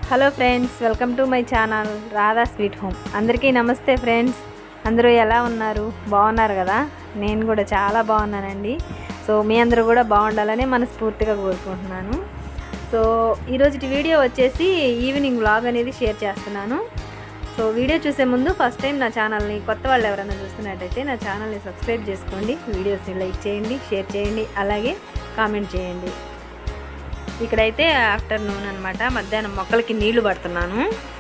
hello friends welcome to my channel Radha sweet home అందరికీ నమస్తే friends అందరూ ఎలా ఉన్నారు బాగున్నారు కదా నేను కూడా చాలా బాగున్నానండి సో మీ అందరూ కూడా బాగుండాలని మనస్ఫూర్తిగా కోరుకుంటున్నాను సో ఈరోజు వీడియో వచ్చేసి ఈవినింగ్ వ్లాగ్ అనేది షేర్ చేస్తున్నాను సో వీడియో చూసే ముందు ఫస్ట్ టైం నా ఛానల్ని కొత్త వాళ్ళు ఎవరైనా చూస్తున్నట్టయితే నా ఛానల్ని సబ్స్క్రైబ్ చేసుకోండి వీడియోస్ని లైక్ చేయండి షేర్ చేయండి అలాగే కామెంట్ చేయండి ఇక్కడైతే ఆఫ్టర్నూన్ అనమాట మధ్యాహ్నం మొక్కలకి నీళ్లు పడుతున్నాను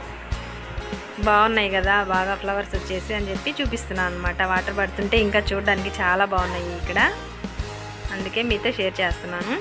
బాగున్నాయి కదా బాగా ఫ్లవర్స్ వచ్చేసి అని చెప్పి చూపిస్తున్నాను అనమాట వాటర్ పడుతుంటే ఇంకా చూడడానికి చాలా బాగున్నాయి ఇక్కడ అందుకే మీతో షేర్ చేస్తున్నాను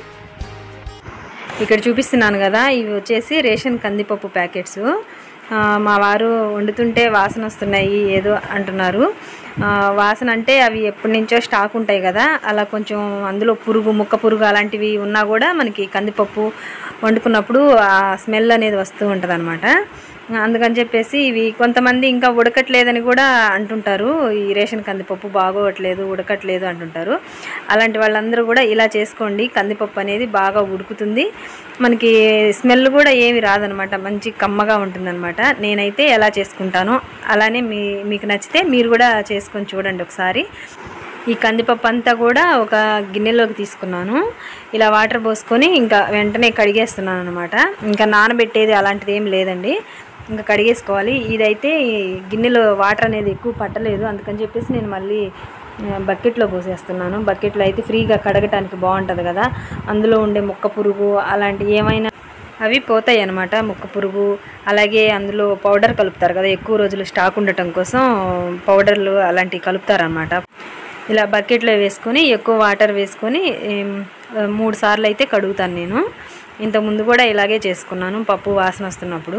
ఇక్కడ చూపిస్తున్నాను కదా ఇవి వచ్చేసి రేషన్ కందిపప్పు ప్యాకెట్స్ ఆ, మా వారు వండుతుంటే వాసన వస్తున్నాయి ఏదో అంటున్నారు ఆ, వాసన అంటే అవి ఎప్పటి నుంచో స్టాక్ ఉంటాయి కదా అలా కొంచెం అందులో పురుగు ముక్క పురుగు అలాంటివి ఉన్నా కూడా మనకి కందిపప్పు వండుకున్నప్పుడు ఆ స్మెల్ అనేది వస్తూ ఉంటుంది అందుకని చెప్పేసి ఇవి కొంతమంది ఇంకా ఉడకట్లేదని కూడా అంటుంటారు ఈ రేషన్ కందిపప్పు బాగోవట్లేదు ఉడకట్లేదు అంటుంటారు అలాంటి వాళ్ళందరూ కూడా ఇలా చేసుకోండి కందిపప్పు అనేది బాగా ఉడుకుతుంది మనకి స్మెల్ కూడా ఏమి రాదనమాట మంచి కమ్మగా ఉంటుందన్నమాట నేనైతే ఎలా చేసుకుంటానో అలానే మీ మీకు నచ్చితే మీరు కూడా చేసుకొని చూడండి ఒకసారి ఈ కందిపప్పు అంతా కూడా ఒక గిన్నెలోకి తీసుకున్నాను ఇలా వాటర్ పోసుకొని ఇంకా వెంటనే కడిగేస్తున్నాను అనమాట ఇంకా నానబెట్టేది అలాంటిది ఏం లేదండి ఇంకా కడిగేసుకోవాలి ఇదైతే ఈ గిన్నెలో వాటర్ అనేది ఎక్కువ పట్టలేదు అందుకని చెప్పేసి నేను మళ్ళీ ఆ, బకెట్లో పోసేస్తున్నాను బకెట్లో అయితే ఫ్రీగా కడగటానికి బాగుంటుంది కదా అందులో ఉండే మొక్క పురుగు అలాంటి ఏమైనా అవి పోతాయి అన్నమాట ముక్క పురుగు అలాగే అందులో పౌడర్ కలుపుతారు కదా ఎక్కువ రోజులు స్టాక్ ఉండటం కోసం పౌడర్లు అలాంటివి కలుపుతారనమాట ఇలా బకెట్లో వేసుకొని ఎక్కువ వాటర్ వేసుకొని ఏం, మూడు సార్లు అయితే కడుగుతాను నేను ఇంతకుముందు కూడా ఇలాగే చేసుకున్నాను పప్పు వాసన వస్తున్నప్పుడు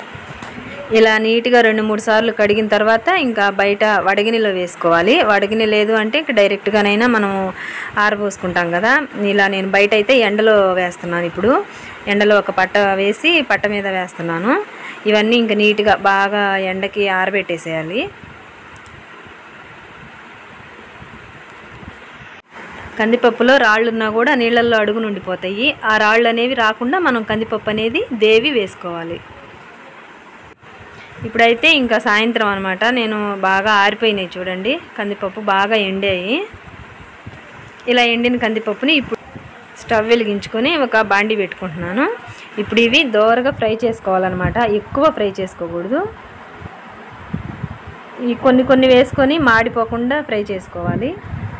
ఇలా నీట్గా రెండు మూడు సార్లు కడిగిన తర్వాత ఇంకా బయట వడగినిలో వేసుకోవాలి వడగిని లేదు అంటే ఇంకా డైరెక్ట్గానైనా మనం ఆరబోసుకుంటాం కదా ఇలా నేను బయట అయితే ఎండలో వేస్తున్నాను ఇప్పుడు ఎండలో ఒక పట్ట వేసి పట్ట మీద వేస్తున్నాను ఇవన్నీ ఇంకా నీట్గా బాగా ఎండకి ఆరబెట్టేసేయాలి కందిపప్పులో రాళ్ళు ఉన్నా కూడా నీళ్ళల్లో అడుగు నుండిపోతాయి ఆ రాళ్ళు అనేవి రాకుండా మనం కందిపప్పు అనేది దేవి వేసుకోవాలి ఇప్పుడైతే ఇంకా సాయంత్రం అనమాట నేను బాగా ఆరిపోయినాయి చూడండి కందిపప్పు బాగా ఎండాయి ఇలా ఎండిన కందిపప్పుని ఇప్పుడు స్టవ్ వెలిగించుకొని ఒక బాండి పెట్టుకుంటున్నాను ఇప్పుడు ఇవి దోరగా ఫ్రై చేసుకోవాలన్నమాట ఎక్కువ ఫ్రై చేసుకోకూడదు ఈ కొన్ని కొన్ని వేసుకొని మాడిపోకుండా ఫ్రై చేసుకోవాలి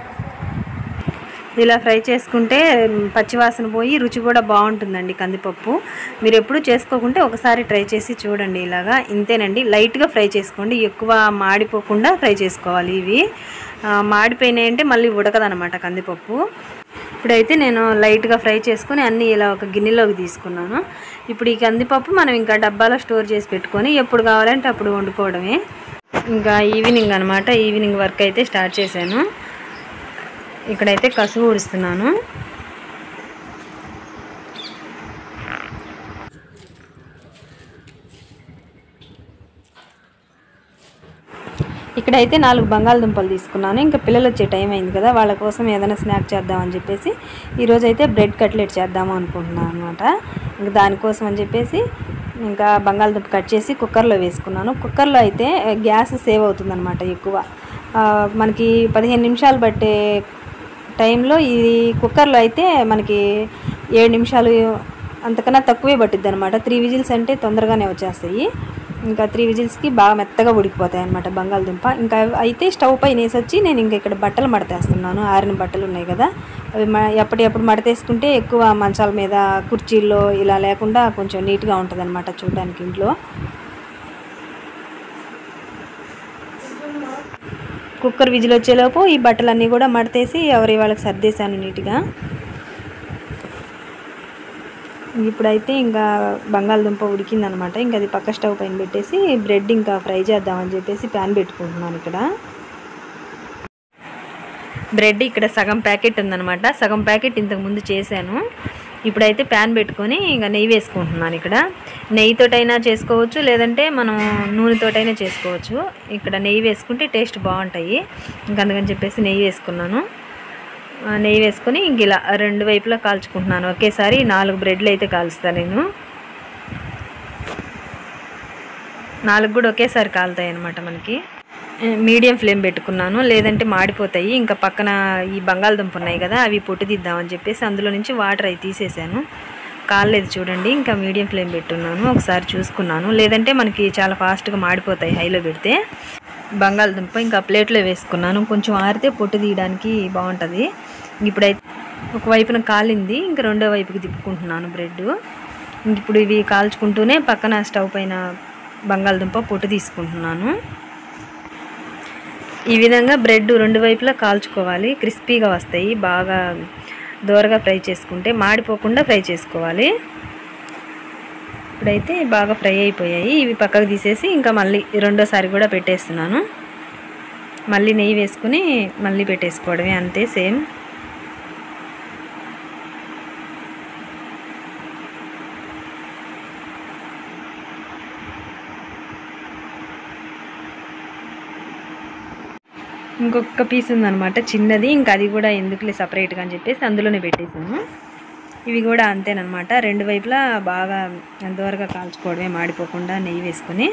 ఇలా ఫ్రై చేసుకుంటే మ్, పచ్చివాసన పోయి రుచి కూడా బాగుంటుందండి కందిపప్పు మీరు ఎప్పుడు చేసుకోకుంటే ఒకసారి ట్రై చేసి చూడండి ఇలాగా ఇంతేనండి లైట్గా ఫ్రై చేసుకోండి ఎక్కువ మాడిపోకుండా ఫ్రై చేసుకోవాలి ఇవి ఆ, మాడిపోయినాయి అంటే మళ్ళీ ఉడకదనమాట కందిపప్పు ఇప్పుడైతే నేను లైట్గా ఫ్రై చేసుకొని అన్నీ ఇలా ఒక గిన్నెలోకి తీసుకున్నాను ఇప్పుడు ఈ కందిపప్పు మనం ఇంకా డబ్బాలో స్టోర్ చేసి పెట్టుకొని ఎప్పుడు కావాలంటే అప్పుడు వండుకోవడమే ఇంకా ఈవినింగ్ అనమాట ఈవినింగ్ వర్క్ అయితే స్టార్ట్ చేశాను ఇక్కడైతే కసువు ఊడుస్తున్నాను ఇక్కడైతే నాలుగు బంగాళదుంపలు తీసుకున్నాను ఇంకా పిల్లలు వచ్చే టైం అయింది కదా వాళ్ళ కోసం ఏదైనా స్నాక్ చేద్దామని చెప్పేసి ఈరోజు అయితే బ్రెడ్ కట్లెట్ చేద్దాము అనుకుంటున్నాను అనమాట ఇంకా దానికోసం అని చెప్పేసి ఇంకా బంగాళదుంప కట్ చేసి కుక్కర్లో వేసుకున్నాను కుక్కర్లో అయితే గ్యాస్ సేవ్ అవుతుందన్నమాట ఎక్కువ ఆ, మనకి పదిహేను నిమిషాలు పట్టే టైంలో ఇది కుక్కర్లో అయితే మనకి ఏడు నిమిషాలు అంతకన్నా తక్కువే పట్టిద్ది అనమాట త్రీ విజిల్స్ అంటే తొందరగానే వచ్చేస్తాయి ఇంకా త్రీ విజిల్స్కి బాగా మెత్తగా ఉడికిపోతాయి అనమాట బంగాళదుంప ఇంకా అవి అయితే స్టవ్ పైన వేసి వచ్చి నేను ఇంకా ఇక్కడ బట్టలు మడతేస్తున్నాను ఆరిన బట్టలు ఉన్నాయి కదా అవి మ ఎప్పటికప్పుడు మడతేసుకుంటే ఎక్కువ మంచాల మీద కుర్చీల్లో ఇలా లేకుండా కొంచెం నీట్గా ఉంటుంది అనమాట చూడడానికి ఇంట్లో కుక్కర్ విజిల్ వచ్చేలోపు ఈ బట్టలన్నీ కూడా మడతేసి ఎవరి వాళ్ళకి సర్దేశాను నీట్గా ఇప్పుడైతే ఇంకా బంగాళదుంప ఉడికిందనమాట ఇంకా అది పక్క స్టవ్ పైన పెట్టేసి బ్రెడ్ ఇంకా ఫ్రై చేద్దామని చెప్పేసి ప్యాన్ పెట్టుకుంటున్నాను ఇక్కడ బ్రెడ్ ఇక్కడ సగం ప్యాకెట్ ఉందనమాట సగం ప్యాకెట్ ఇంతకు ముందు చేశాను ఇప్పుడైతే ప్యాన్ పెట్టుకొని ఇంకా నెయ్యి వేసుకుంటున్నాను ఇక్కడ నెయ్యితోటైనా చేసుకోవచ్చు లేదంటే మనం నూనెతోటైనా చేసుకోవచ్చు ఇక్కడ నెయ్యి వేసుకుంటే టేస్ట్ బాగుంటాయి ఇంకా అందుకని చెప్పేసి నెయ్యి వేసుకున్నాను ఆ, నెయ్యి వేసుకొని ఇంక ఇలా రెండు వైపులా కాల్చుకుంటున్నాను ఒకేసారి నాలుగు బ్రెడ్లు అయితే కాల్స్తాను నేను నాలుగు కూడా ఒకేసారి కాలుతాయి అనమాట మనకి ఏ, మీడియం ఫ్లేమ్ పెట్టుకున్నాను లేదంటే మాడిపోతాయి ఇంకా పక్కన ఈ బంగాళదుంప ఉన్నాయి కదా అవి పొట్టు తీద్దామని చెప్పేసి అందులో నుంచి వాటర్ అవి తీసేసాను కాలేదు చూడండి ఇంకా మీడియం ఫ్లేమ్ పెట్టున్నాను ఒకసారి చూసుకున్నాను లేదంటే మనకి చాలా ఫాస్ట్గా మాడిపోతాయి హైలో పెడితే బంగాళదుంప ఇంకా ప్లేట్లో వేసుకున్నాను కొంచెం ఆరితే పొట్టు తీయడానికి బాగుంటుంది ఇప్పుడైతే ఒక వైపున కాలింది ఇంకా రెండో వైపుకి తిప్పుకుంటున్నాను బ్రెడ్ ఇంక ఇప్పుడు ఇవి కాల్చుకుంటూనే పక్కన స్టవ్ పైన బంగాళదుంప పొట్టు తీసుకుంటున్నాను ఈ విధంగా బ్రెడ్ రెండు వైపులా కాల్చుకోవాలి క్రిస్పీగా వస్తాయి బాగా దోరగా ఫ్రై చేసుకుంటే మాడిపోకుండా ఫ్రై చేసుకోవాలి ఇప్పుడైతే బాగా ఫ్రై అయిపోయాయి ఇవి పక్కకు తీసేసి ఇంకా మళ్ళీ రెండోసారి కూడా పెట్టేస్తున్నాను మళ్ళీ నెయ్యి వేసుకుని మళ్ళీ పెట్టేసుకోవడమే అంతే సేమ్ ఇంకొక పీస్ ఉందన్నమాట చిన్నది ఇంకా అది కూడా ఎందుకులే సపరేట్గా అని చెప్పేసి అందులోనే పెట్టేసాను ఇవి కూడా అంతేనమాట రెండు వైపులా బాగా దోరగా కాల్చుకోవడమే మాడిపోకుండా నెయ్యి వేసుకొని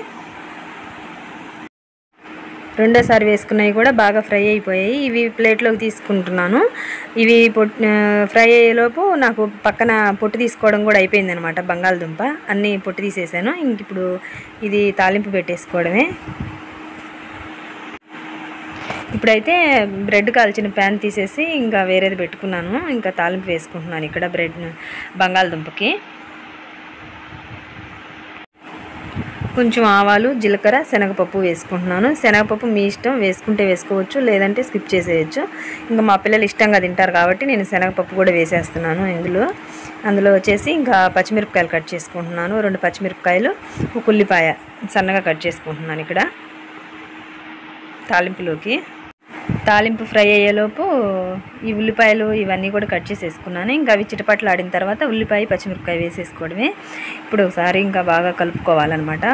రెండోసారి వేసుకున్నవి కూడా బాగా ఫ్రై అయిపోయాయి ఇవి ప్లేట్లోకి తీసుకుంటున్నాను ఇవి పొట్ ఫ్రై అయ్యేలోపు నాకు పక్కన పొట్టు తీసుకోవడం కూడా అయిపోయింది అనమాట బంగాళదుంప అన్నీ పొట్టు తీసేసాను ఇంక ఇప్పుడు ఇది తాలింపు పెట్టేసుకోవడమే ఇప్పుడైతే బ్రెడ్ కాల్చిన ప్యాన్ తీసేసి ఇంకా వేరేది పెట్టుకున్నాను ఇంకా తాలింపు వేసుకుంటున్నాను ఇక్కడ బ్రెడ్ బంగాళదుంపకి కొంచెం ఆవాలు జీలకర్ర శనగపప్పు వేసుకుంటున్నాను శనగపప్పు మీ ఇష్టం వేసుకుంటే వేసుకోవచ్చు లేదంటే స్కిప్ చేసేయచ్చు ఇంకా మా పిల్లలు ఇష్టంగా తింటారు కాబట్టి నేను శనగపప్పు కూడా వేసేస్తున్నాను ఇందులో అందులో వచ్చేసి ఇంకా పచ్చిమిరపకాయలు కట్ చేసుకుంటున్నాను రెండు పచ్చిమిరపకాయలు ఒక ఉల్లిపాయ సన్నగా కట్ చేసుకుంటున్నాను ఇక్కడ తాలింపులోకి తాలింపు ఫ్రై అయ్యేలోపు ఈ ఉల్లిపాయలు ఇవన్నీ కూడా కట్ చేసేసుకున్నాను ఇంకా అవి చిటపట్లు ఆడిన తర్వాత ఉల్లిపాయ పచ్చిమిరపకాయ వేసేసుకోవడమే ఇప్పుడు ఒకసారి ఇంకా బాగా కలుపుకోవాలన్నమాట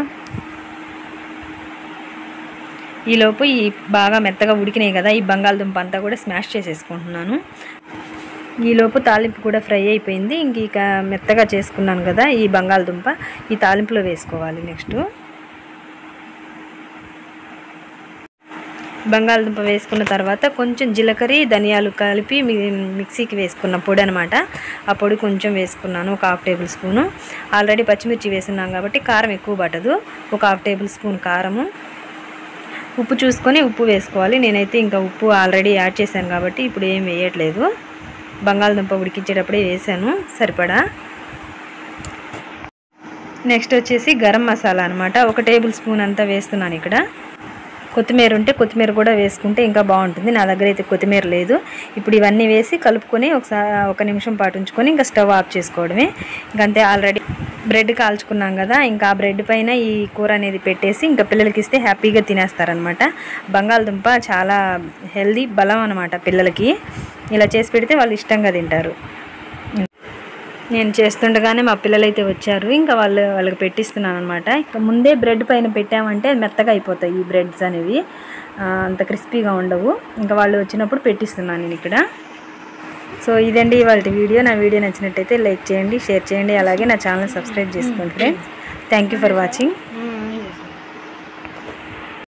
ఈలోపు ఈ బాగా మెత్తగా ఉడికినాయి కదా ఈ బంగాళదుంప అంతా కూడా స్మాష్ చేసేసుకుంటున్నాను ఈలోపు తాలింపు కూడా ఫ్రై అయిపోయింది ఇంక ఇక మెత్తగా చేసుకున్నాను కదా ఈ బంగాళదుంప ఈ తాలింపులో వేసుకోవాలి నెక్స్ట్ బంగాళదుంప వేసుకున్న తర్వాత కొంచెం జీలకర్ర ధనియాలు కలిపి మి- మిక్సీకి వేసుకున్న పొడి అనమాట ఆ పొడి కొంచెం వేసుకున్నాను ఒక హాఫ్ టేబుల్ స్పూను ఆల్రెడీ పచ్చిమిర్చి వేసున్నాం కాబట్టి కారం ఎక్కువ పట్టదు ఒక హాఫ్ టేబుల్ స్పూన్ కారము ఉప్పు చూసుకొని ఉప్పు వేసుకోవాలి నేనైతే ఇంకా ఉప్పు ఆల్రెడీ యాడ్ చేశాను కాబట్టి ఇప్పుడు ఏం వేయట్లేదు బంగాళదుంప ఉడికించేటప్పుడే వేసాను సరిపడా నెక్స్ట్ వచ్చేసి గరం మసాలా అనమాట ఒక టేబుల్ స్పూన్ అంతా వేస్తున్నాను ఇక్కడ కొత్తిమీర ఉంటే కొత్తిమీర కూడా వేసుకుంటే ఇంకా బాగుంటుంది నా దగ్గర అయితే కొత్తిమీర లేదు ఇప్పుడు ఇవన్నీ వేసి కలుపుకొని ఒకసారి ఒక నిమిషం పాటు ఉంచుకొని ఇంకా స్టవ్ ఆఫ్ చేసుకోవడమే ఇంకంతే ఆల్రెడీ బ్రెడ్ కాల్చుకున్నాం కదా ఇంకా ఆ బ్రెడ్ పైన ఈ కూర అనేది పెట్టేసి ఇంకా పిల్లలకి ఇస్తే హ్యాపీగా తినేస్తారనమాట బంగాళదుంప చాలా హెల్దీ బలం అనమాట పిల్లలకి ఇలా చేసి పెడితే వాళ్ళు ఇష్టంగా తింటారు నేను చేస్తుండగానే మా పిల్లలు అయితే వచ్చారు ఇంకా వాళ్ళు వాళ్ళకి పెట్టిస్తున్నాను అనమాట ఇంకా ముందే బ్రెడ్ పైన పెట్టామంటే మెత్తగా అయిపోతాయి ఈ బ్రెడ్స్ అనేవి ఆ, అంత క్రిస్పీగా ఉండవు ఇంకా వాళ్ళు వచ్చినప్పుడు పెట్టిస్తున్నాను నేను ఇక్కడ సో ఇదండి ఇవాళ వీడియో నా వీడియో నచ్చినట్టయితే లైక్ చేయండి షేర్ చేయండి అలాగే నా ఛానల్ సబ్స్క్రైబ్ చేసుకోండి friends thank you for watching